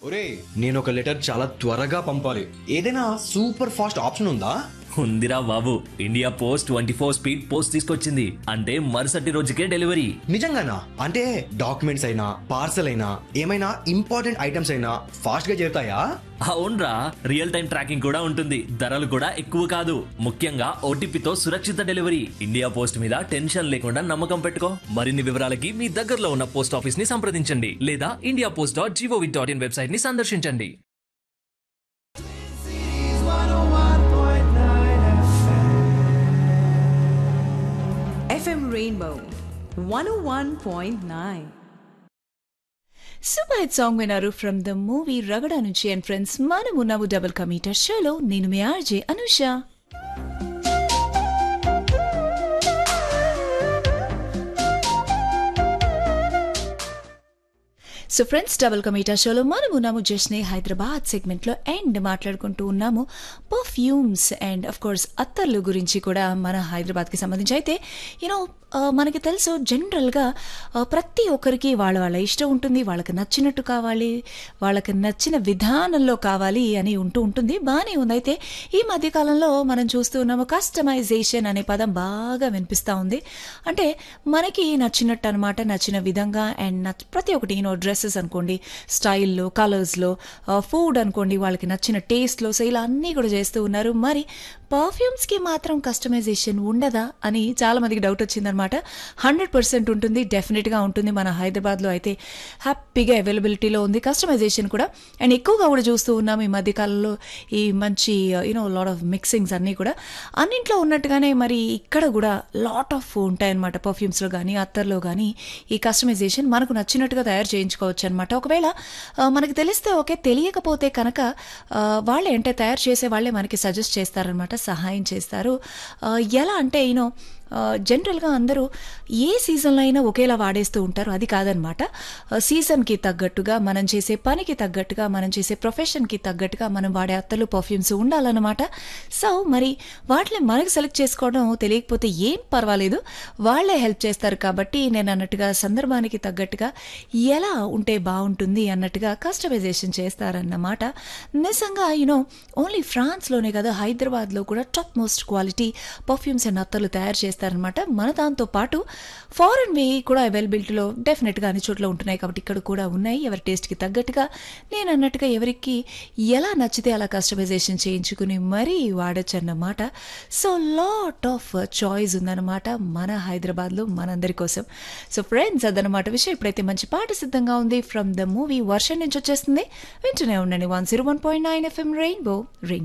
ఒరే నేను ఒక లెటర్ చాలా త్వరగా పంపాలి ఏదైనా సూపర్ ఫాస్ట్ ఆప్షన్ ఉందా ఉందిరా బాబు India post twenty four speed post తీసుకొచ్చింది అంటే మరుసటి రోజుకే డెలివరీ నిజంగానా అంటే డాక్యుమెంట్స్ అయినా పార్సల్ అయినా ఏమైనా ఇంపార్టెంట్ ఐటమ్స్ అయినా ఫాస్ట్ గా చేరుతాయా అవునరా రియల్ టైం ట్రాకింగ్ కూడా ఉంటుంది ధరలు కూడా ఎక్కువ కాదు ముఖ్యంగా ఓటీపీతో సురక్షిత డెలివరీ ఇండియా పోస్ట్ మీద టెన్షన్ లేకుండా నమ్మకం పెట్టుకో మరిన్ని వివరాలకి మీ దగ్గరలో ఉన్న పోస్ట్ ఆఫీస్ ని సంప్రదించండి లేదా India post dot gov dot in website ని సందర్శించండి FM Rainbow 101.9 super hit song విన్నారు ఫ్రమ్ ద మూవీ రగడ నుంచి అండ్ ఫ్రెండ్స్ మనము నవ్వు డబుల్ కమీటర్ షోలో నేను మీ R J Anusha so friends double ka meetha షోలో మనం ఉన్నాము జస్నే హైదరాబాద్ సెగ్మెంట్లో అండ్ మాట్లాడుకుంటూ ఉన్నాము పర్ఫ్యూమ్స్ అండ్ అఫ్ కోర్స్ అత్తర్లు గురించి కూడా మన హైదరాబాద్కి సంబంధించి అయితే యూనో మనకి తెలుసు జనరల్గా ప్రతి ఒక్కరికి వాళ్ళ వాళ్ళ ఇష్టం ఉంటుంది వాళ్ళకి నచ్చినట్టు కావాలి వాళ్ళకి నచ్చిన విధానంలో కావాలి అని ఉంటూ ఉంటుంది బాగానే ఉంది అయితే ఈ మధ్యకాలంలో మనం చూస్తూ ఉన్నాము కస్టమైజేషన్ అనే పదం బాగా వినిపిస్తూ ఉంది అంటే మనకి నచ్చినట్టు అనమాట నచ్చిన విధంగా అండ్ నచ్- ప్రతి ఒక్కటి యూనో డ్రెస్సెస్ అనుకోండి స్టైల్లో కలర్స్లో ఫుడ్ అనుకోండి వాళ్ళకి నచ్చిన టేస్ట్లో సో ఇలా అన్నీ కూడా చేస్తూ ఉన్నారు మరి పర్ఫ్యూమ్స్కి మాత్రం కస్టమైజేషన్ ఉండదా అని చాలా మందికి డౌట్ వచ్చిందనమాట హండ్రెడ్ పర్సెంట్ ఉంటుంది డెఫినెట్గా ఉంటుంది మన హైదరాబాద్లో అయితే హ్యాపీగా అవైలబిలిటీలో ఉంది కస్టమైజేషన్ కూడా అండ్ ఎక్కువగా కూడా చూస్తూ ఉన్నాం ఈ మధ్యకాలంలో ఈ మంచి యూనో లాట్ ఆఫ్ మిక్సింగ్స్ అన్నీ కూడా అన్నింట్లో ఉన్నట్టుగానే మరి ఇక్కడ కూడా లాట్ ఆఫ్ ఉంటాయన్నమాట పర్ఫ్యూమ్స్లో కానీ అత్తర్లో కానీ ఈ కస్టమైజేషన్ మనకు నచ్చినట్టుగా తయారు చేయించుకోవచ్చు అనమాట ఒకవేళ ఆ, మనకి తెలిస్తే ఓకే తెలియకపోతే కనుక ఆ, వాళ్ళే అంటే తయారు చేసే వాళ్ళే మనకి సజెస్ట్ చేస్తారనమాట సహాయం చేస్తారు ఆ, ఎలా అంటే యూనో జనరల్గా అందరూ ఏ సీజన్లో అయినా ఒకేలా వాడేస్తూ ఉంటారు అది కాదనమాట సీజన్కి తగ్గట్టుగా మనం చేసే పనికి తగ్గట్టుగా మనం చేసే ప్రొఫెషన్కి తగ్గట్టుగా మనం వాడే అత్తలు పర్ఫ్యూమ్స్ ఉండాలన్నమాట సో మరి వాటిని మనకు సెలెక్ట్ చేసుకోవడం తెలియకపోతే ఏం పర్వాలేదు వాళ్ళే హెల్ప్ చేస్తారు కాబట్టి నేను అన్నట్టుగా సందర్భానికి తగ్గట్టుగా ఎలా ఉంటే బాగుంటుంది అన్నట్టుగా కస్టమైజేషన్ చేస్తారన్నమాట నిజంగా యూనో ఓన్లీ ఫ్రాన్స్లోనే కదా హైదరాబాద్లో కూడా top most quality perfumes and అత్తలు తయారు చేస్తారనమాట మన దాంతో పాటు ఫారెన్ వే కూడా అవైలబిలిటీలో డెఫినెట్గా అన్ని చోట్ల ఉంటున్నాయి కాబట్టి ఇక్కడ కూడా ఉన్నాయి ఎవరి టేస్ట్కి తగ్గట్టుగా నేను అన్నట్టుగా ఎవరికి ఎలా నచ్చితే అలా కస్టమైజేషన్ చేయించుకుని మరీ వాడచ్చు అన్నమాట సో లాట్ ఆఫ్ చాయిస్ ఉందన్నమాట మన హైదరాబాద్లో మనందరి కోసం సో ఫ్రెండ్స్ అదనమాట విషయం ఇప్పుడైతే మంచి పాట సిద్ధంగా ఉంది ఫ్రమ్ ద మూవీ వర్షన్ నుంచి వచ్చేస్తుంది వింటూనే ఉండండి one zero one point nine F M rainbow ring